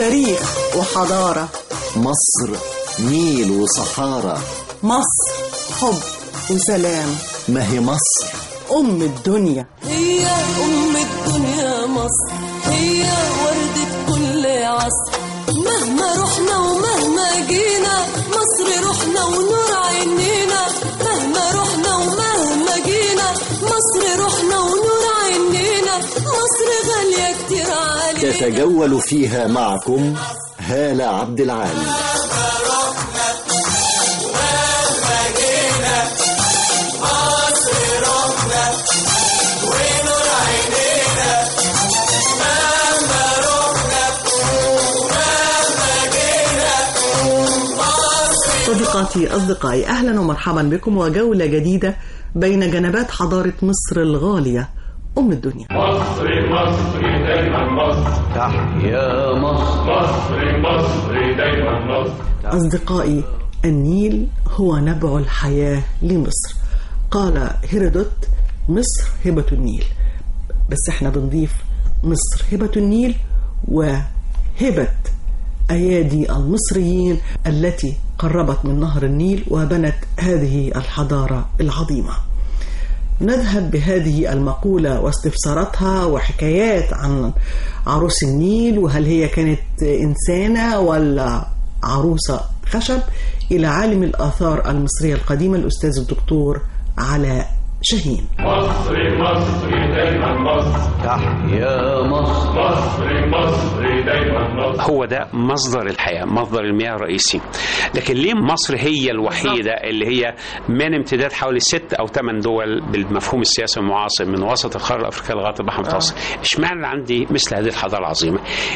تاريخ وحضارة مصر نيل وصحارى مصر حب وسلام ما هي مصر أم الدنيا هي أم الدنيا مصر هي وردة كل عصر مهما رحنا ومهما جينا مصر رحنا ونور عينينا مهما رحنا ومهما جينا مصر رحنا ونور عينينا مصر غالية كتير علينا تتجول فيها معكم هالة عبد العال صديقاتي أصدقائي أهلا ومرحبا بكم وجولة جديدة بين جنبات حضارة مصر الغالية أم الدنيا مصر مصر دايما مصر تحيا مصر مصر مصر دايما مصر أصدقائي النيل هو نبع الحياة لمصر قال هيرودوت مصر هبة النيل بس احنا بنضيف مصر هبة النيل وهبة أيادي المصريين التي قربت من نهر النيل وبنت هذه الحضارة العظيمة نذهب بهذه المقولة واستفساراتها وحكايات عن عروس النيل وهل هي كانت إنسانة ولا عروسة خشب إلى عالم الآثار المصرية القديمة الأستاذ الدكتور علاء شاهين مصر مصر دايما مصر تحيا مصر مصر مصر دايما مصر هو ده مصدر الحياة مصدر المياه الرئيسي لكن ليه مصر هي الوحيدة اللي هي من امتداد حوالي ست أو ثمان دول بالمفهوم السياسي المعاصر من وسط القارة الأفريقية لغاية البحر المتوسط اشمعنى عندي مثل هذه الحضارة العظيمة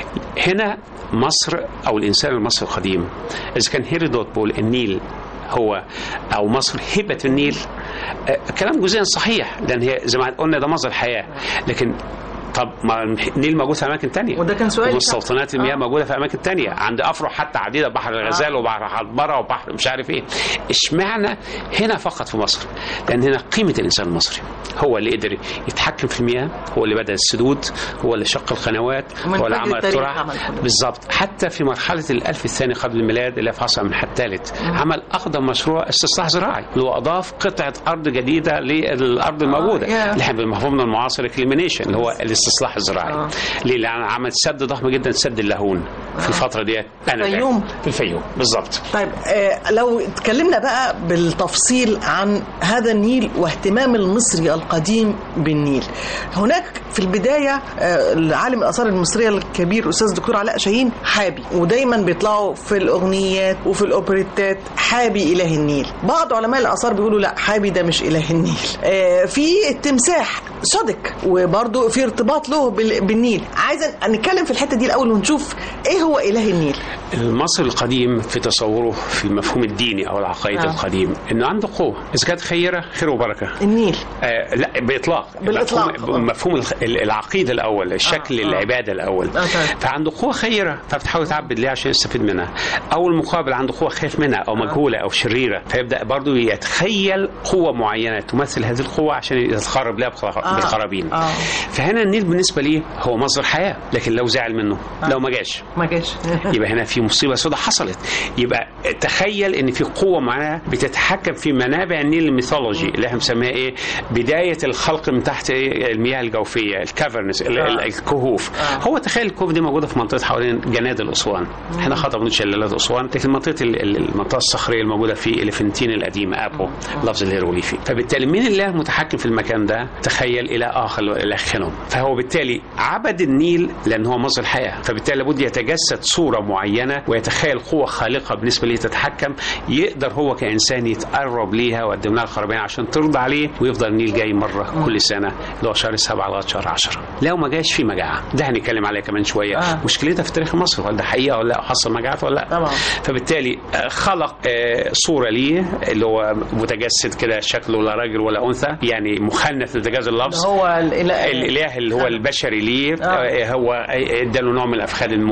هنا مصر أو الإنسان المصري القديم إذا كان هيرودوت بيقول النيل هو او مصر هبه النيل آه، كلام جزئيا صحيح لان هي زي ما قلنا ده مصدر الحياه لكن طب ما النيل موجود في اماكن تانية وده كان سؤالي. ومستوطنات المياه موجوده في اماكن تانية عند افرع حتى عديده بحر الغزال وبحر حضبره وبحر مش عارف ايه اشمعنى هنا فقط في مصر لان هنا قيمه الانسان المصري هو اللي قدر يتحكم في المياه هو اللي بدا السدود هو اللي شق القنوات ومن هو اللي فجر عمل التاريخ الترع عمل كده. بالظبط حتى في مرحله الالف الثاني قبل الميلاد اللي في عصر من الثالث عمل اقدم مشروع استصلاح زراعي اللي هو اضاف قطعه ارض جديده للارض الموجوده يا. اللي احنا بمفهومنا المعاصر الكليمينيشن اللي هو الاستصلاح الزراعي آه. ليه لان عمل سد ضخم جدا سد اللاهون في الفتره ديت انا الفيوم. في الفيوم بالظبط طيب آه لو اتكلمنا بقى بالتفصيل عن هذا النيل واهتمام المصري القديم بالنيل هناك في البداية آه العالم الآثار المصرية الكبير أستاذ دكتور علاء شاهين حابي ودايما بيطلعوا في الأغنيات وفي الأوبريتات حابي إله النيل بعض علماء الآثار بيقولوا لا حابي ده مش إله النيل آه في التمساح صدق وبرضه في ارتباط له بال- بالنيل عايزة نتكلم في الحتة دي الأول ونشوف إيه هو إله النيل المصري القديم في تصوره في المفهوم الديني او العقائد آه. القديم انه عنده قوه اذا كانت خيره خير وبركه النيل آه لا باطلاق بالإطلاق. مفهوم, مفهوم الخ- ال- العقيده الاول الشكل آه. العباده الاول آه، طيب. فعنده قوه خيره فبتحاول تعبد ليه عشان يستفيد منها او المقابل عنده قوه خايف منها او مجهوله او شريره فيبدا برضه يتخيل قوه معينه تمثل هذه القوه عشان يتقرب لها بخ- آه. بالقرابين آه. فهنا النيل بالنسبه ليه هو مصدر حياه لكن لو زعل منه لو ما جاش ما جاش يبقى هنا في مصيبه سوداء حصلت يبقى تخيل ان في قوه معينه بتتحكم في منابع النيل الميثولوجي اللي احنا بنسميها ايه بدايه الخلق من تحت إيه المياه الجوفيه الكافرنس ال- ال- الكهوف هو تخيل الكهوف دي موجوده في منطقه حوالين جنادل اسوان احنا خطر بنقول شلالات اسوان لكن منطقه ال- ال- المنطقه الصخريه الموجوده في الفنتين القديمه ابو لفظ الهيروغليفي فبالتالي مين الله المتحكم في المكان ده تخيل الى اخر اله خنوم فهو بالتالي عبد النيل لان هو مصدر الحياه فبالتالي لابد يتجسد صوره معينه ويتخيل قوه خالقه بالنسبه ليه تتحكم يقدر هو كانسان يتقرب ليها ويقدم لها القربين عشان ترضى عليه ويفضل النيل جاي مره كل سنه اللي هو شهر سبعه لغايه شهر 10 لو ما جاش في مجاعه ده هنتكلم عليها كمان شويه آه. مشكلتها في تاريخ مصر هل ده حقيقه ولا لا حصل مجاعات ولا لا طبعا. فبالتالي آه، خلق آه، صوره ليه اللي هو متجسد كده شكله لا راجل ولا انثى يعني مخنث لتجاوز اللفظ هو الإله الاله اللي هو البشري ليه آه. هو اداله نوع من الافخاذ الممتلئه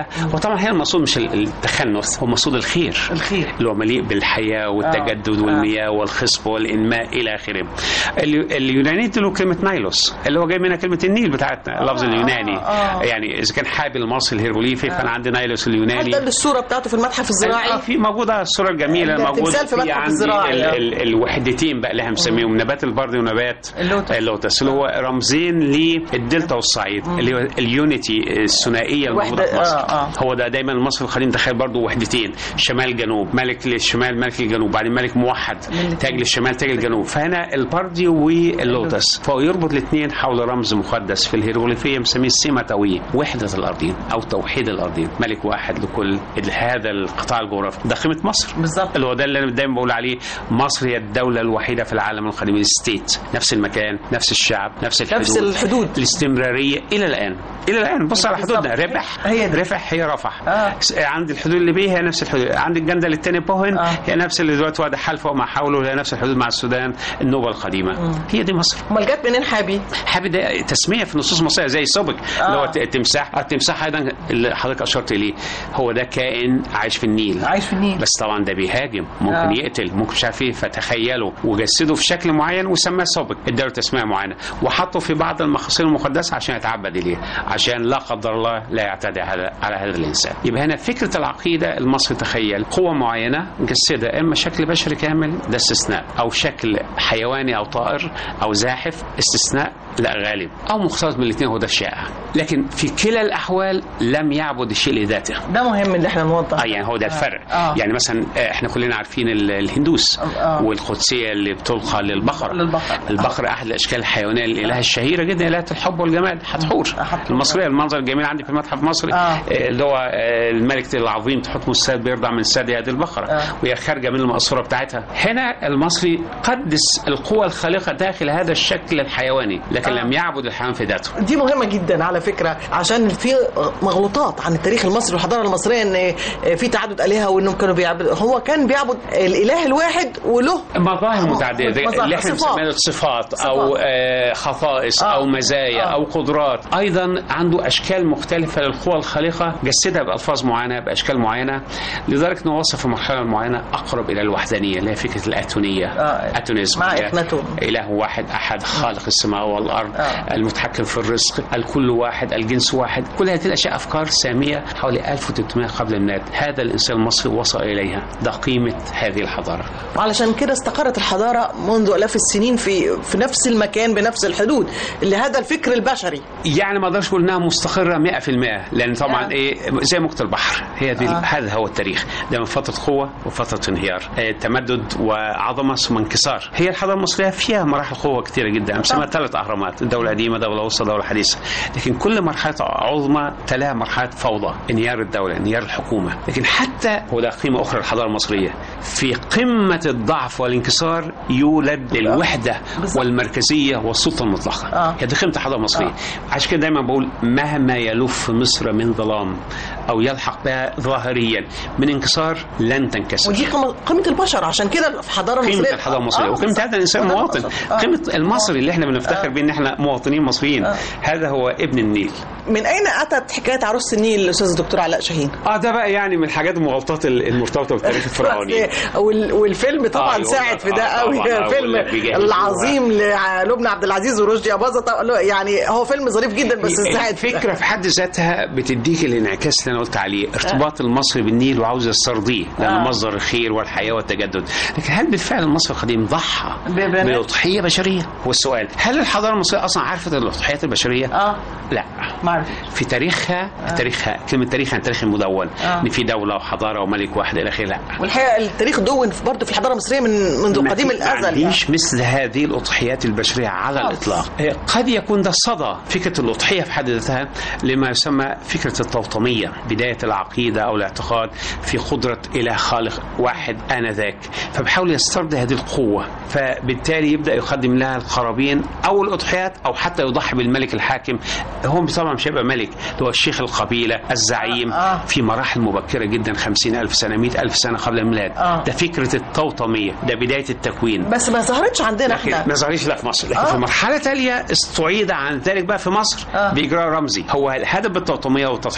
ده وطبعا هنا المقصود مش ال- التخنث هو مقصود الخير الخير. اللي هو مليء بالحياه والتجدد آه. والمياه والخصب والانماء الى اخره ال- اليونانيين له كلمه نايلوس اللي هو جاي منها كلمه النيل بتاعتنا اللفظ اليوناني آه. يعني اذا كان حابل المصري الهيروغليفي فانا عندي نايلوس هل اليوناني ده الصوره بتاعته في المتحف آه، الزراعي في موجوده الصوره الجميله ده موجوده تمثال في متحف عندي الزراعي، ال آه. ال الوحدتين بقى اللي احنا بنسميهم نبات البرد ونبات اللوتس. اللوتس اللي هو رمزين للدلتا والصعيد اللي هو اليونيتي الثنائيه الموجوده وحدة- في مصر آه، آه. هو ده دايما المصري القديم تخيل برضه وحدتين شمال جنوب ملك للشمال ملك للجنوب بعدين ملك موحد تاج للشمال تاج للجنوب فهنا البردي واللوتس فهو يربط الاثنين حول رمز مقدس في الهيروغليفيه مسميه السيماتويه وحده الارضين او توحيد الارضين ملك واحد لكل هذا القطاع الجغرافي ده قيمه مصر بالظبط. اللي هو ده اللي انا دايما بقول عليه مصر هي الدوله الوحيده في العالم القديم الستيت نفس المكان نفس الشعب نفس الحدود نفس الحدود. الاستمراريه الى الان الى الان بص على بالظبط. حدودنا ربح هي دي. رفح هي رفح آه. س- عند الحدود الليبيه هي نفس الحدود عند الجندل الثاني بوهن آه. هي نفس اللي دلوقتي وادي حلفا وما حوله هي نفس الحدود مع السودان النوبه القديمه هي دي مصر امال جت منين حابي حابب ده تسميه في النصوص المصريه زي سوبك اللي هو التمساح التمساح ايضا اللي حضرتك اشرت اليه هو ده كائن عايش في النيل عايش في النيل بس طبعا ده بيهاجم ممكن آه. آه. يقتل ممكن مش عارف ايه فتخيله وجسده في شكل معين وسماه سابق اداله تسميه معينه وحطه في بعض المخاصيل المقدسه عشان يتعبد اليه عشان لا قدر الله لا يعتدي على على هذا الانسان يبقى هنا فكره العقيده المصري تخيل قوه معينه جسدها اما شكل بشري كامل ده استثناء او شكل حيواني او طائر او زاحف استثناء لا غالب او مختلط من الاثنين هو ده الشائع لكن في كلا الاحوال لم يعبد الشيء لذاته ده مهم ان احنا نوضح اه يعني هو ده الفرق آه. يعني مثلا آه، احنا كلنا عارفين ال- الهندوس آه. والقدسيه اللي بتلقى للبقره للبقرة. البقره احد الاشكال الحيوانيه الاله الشهيره جدا الهه الحب والجمال حتحور حتحور. المصريه المنظر الجميل عندي في المتحف المصري آه. آه، اللي هو آه، الملك العظيم تحط الساد بيرضع من ساد هذه البقره آه. وهي خارجه من المقصوره بتاعتها هنا المصري قدس القوى الخالقه داخل هذا الشكل الحيواني لكن آه. لم يعبد الحيوان في ذاته دي مهمة جدا على فكرة عشان في مغلوطات عن التاريخ المصري والحضارة المصرية ان في تعدد آلهة وانهم كانوا بيعبد هو كان بيعبد الإله الواحد وله مظاهر متعدده مظاهر، اللي احنا صفات. بنسميها صفات او آه، خصائص آه. او مزايا آه. او قدرات ايضا عنده اشكال مختلفه للقوى الخالقه جسدها بالفاظ معينه باشكال معينه لدرجه انه وصف في مرحله معينه اقرب الى الوحدانيه اللي هي فكره الاتونيه آه. اتونيزم مع هي إخناتون. اله واحد احد خالق السماء والارض آه. المتحكم في الرزق الكل واحد الجنس واحد كل هذه الاشياء افكار ساميه حوالي 1300 قبل الميلاد هذا الانسان المصري وصل اليها ده قيمه هذه الحضاره وعلشان كده استقرت الحضارة منذ آلاف السنين في في نفس المكان بنفس الحدود اللي هذا الفكر البشري يعني ما اقدرش اقول انها مستقره 100% لان طبعا يعني. ايه زي موجه البحر هي دي آه. آه. هذا هو التاريخ ده من فتره قوه وفتره انهيار آه تمدد وعظمه ثم انكسار هي الحضاره المصريه فيها مراحل قوه كثيره جدا بنسميها ثلاث اهرامات دوله قديمه دوله وسطى دوله حديثه لكن كل مرحله عظمى تلاها مرحله فوضى انهيار الدوله انهيار الحكومه لكن حتى وده قيمه اخرى للحضاره المصريه في قمه الضعف والانكسار يولد الوحده بالظبط. والمركزيه والسلطه المطلقه آه. هي دي قيمه الحضاره المصريه عشان كده دايما بقول مهما يلف مصر من ظلام او يلحق بها ظاهريا من انكسار لن تنكسر ودي قيمة قيمة البشر عشان كده الحضارة المصرية قيمة الحضارة المصرية آه، وقيمة بالظبط. هذا الإنسان قيمة مواطن البشر. آه. قيمة المصري اللي احنا بنفتخر بيه إن احنا مواطنين مصريين هذا هو ابن النيل من أين أتت حكاية عروس النيل الأستاذ الدكتور علاء شاهين؟ اه ده بقى يعني من الحاجات المغالطات المرتبطة بالتاريخ الفرعوني وال- والفيلم طبعا آه، ساعد في ده آه، قوي طبعاً، آه، فيلم ولا بيجهزوها. العظيم للبنى عبد العزيز ورشدي اباظه طبعاً يعني هو فيلم ظريف جدا بس ساعد في ده. الفكرة في حد ذاتها بتديك الانعكاس اللي انا قلت عليه ارتباط المصري بالنيل وعاوز يسترضيه لانه آه. مصدر الخير والحياة والتجدد لكن هل بالفعل المصري القديم ضحى ببنات؟ بأضحية بشرية هو السؤال هل الحضارة المصرية أصلا عرفت الأضحيات البشرية اه لا معرفة في تاريخها تاريخها كلمة تاريخ عن تاريخ المدون آه. ان في دولة وحضارة وملك واحد الى اخره لا والحقيقه التاريخ دون برضه في الحضاره المصريه من منذ ما قديم في- الازل ما يعني. عنديش مثل هذه الاضحيات البشريه على خالص. الاطلاق آه، قد يكون ده صدى فكره الاضحيه في حد ذاتها لما يسمى فكره التوطميه بدايه العقيده او الاعتقاد في قدره اله خالق واحد انذاك فبحاول يسترضي هذه القوه فبالتالي يبدا يقدم لها القرابين او الاضحيات او حتى يضحي بالملك الحاكم هو طبعا مش هيبقى ملك ده هو الشيخ القبيله الزعيم آه. في مراحل مبكره جدا خمسين ألف سنه مئة ألف سنه قبل الميلاد آه. ده فكره التوطميه ده بدايه التكوين بس ما ظهرتش عندنا لكن احنا ما ظهرش لا في مصر لكن آه. في مرحله تاليه استعيد عن ذلك بقى في مصر آه. باجراء رمزي هو الهدف بالتوطميه والتضحيه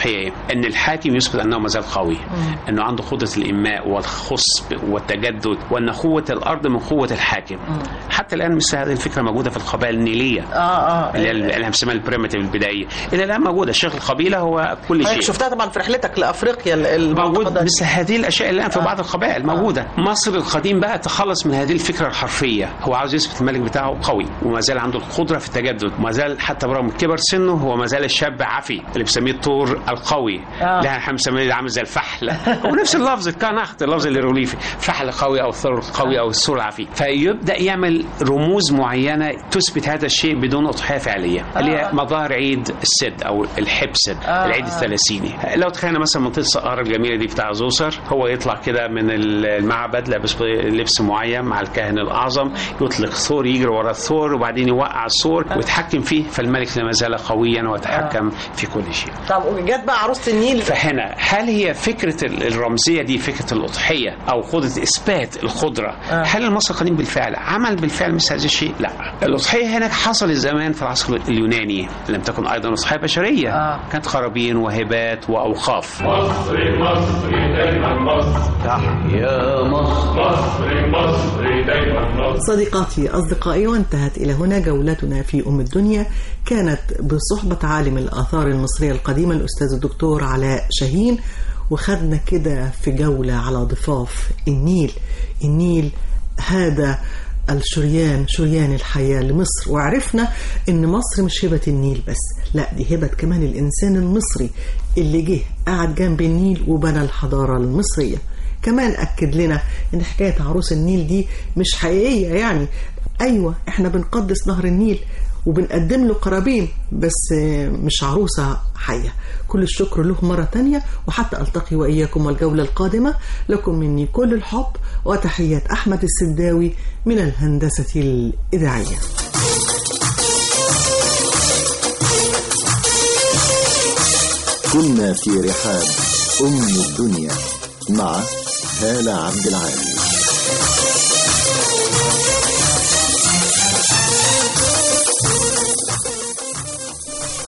الاضحيه ايه؟ ان الحاكم يثبت انه ما زال قوي انه عنده قدره الانماء والخصب والتجدد وان قوه الارض من قوه الحاكم حتى الان مثل هذه الفكره موجوده في القبائل النيليه اه اه اللي هي اللي احنا بنسميها البريمتيف البدائيه الى الان موجوده شيخ القبيله هو كل حضرتك شيء شفتها طبعا في رحلتك لافريقيا ال- موجود المعتقدات مثل هذه الاشياء الان في بعض القبائل موجوده مصر القديم بقى تخلص من هذه الفكره الحرفيه هو عاوز يثبت الملك بتاعه قوي وما زال عنده القدره في التجدد وما زال حتى برغم كبر سنه هو ما زال الشاب عفي اللي بيسميه الطور القوي آه. لا احنا بنسميه عامل زي الفحل هو نفس اللفظ الكنخت اللفظ الهيروغليفي فحل قوي او ثور قوي او الثور العفي فيبدا يعمل رموز معينه تثبت هذا الشيء بدون اضحيه فعليه اللي هي مظاهر عيد السد او الحبسد العيد الثلاثيني لو تخيلنا مثلا منطقه السقاره الجميله دي بتاع زوسر هو يطلع كده من المعبد لابس لبس معين مع الكاهن الاعظم يطلق ثور يجري ورا الثور وبعدين يوقع الثور ويتحكم فيه فالملك لا زال قويا ويتحكم في كل شيء طب جت بقى عروسه النيل فهنا هل هي فكرة ال- الرمزية دي فكرة الأضحية أو قدرة إثبات القدرة آه. هل المصري القديم بالفعل عمل بالفعل مثل هذا الشيء؟ لا الأضحية هناك حصلت زمان في العصر اليوناني لم تكن أيضا أضحية بشرية آه. كانت قرابين وهبات وأوقاف مصري مصري دايما مصر تحيا مصر مصري مصري دايما مصر صديقاتي أصدقائي وانتهت إلى هنا جولتنا في أم الدنيا كانت بصحبة عالم الآثار المصرية القديمة الأستاذ الدكتور علاء شاهين وخدنا كده في جولة على ضفاف النيل النيل هذا الشريان شريان الحياة لمصر وعرفنا ان مصر مش هبة النيل بس لا دي هبة كمان الانسان المصري اللي جه قعد جنب النيل وبنى الحضارة المصرية كمان أكد لنا إن حكاية عروس النيل دي مش حقيقية يعني أيوة إحنا بنقدس نهر النيل وبنقدم له قرابين بس آه، مش عروسة حية كل الشكر له مرة تانية وحتى ألتقي وإياكم والجولة القادمة لكم مني كل الحب وتحيات أحمد السداوي من الهندسة الإذاعية كنا في رحاب أم الدنيا مع هالة عبد العالي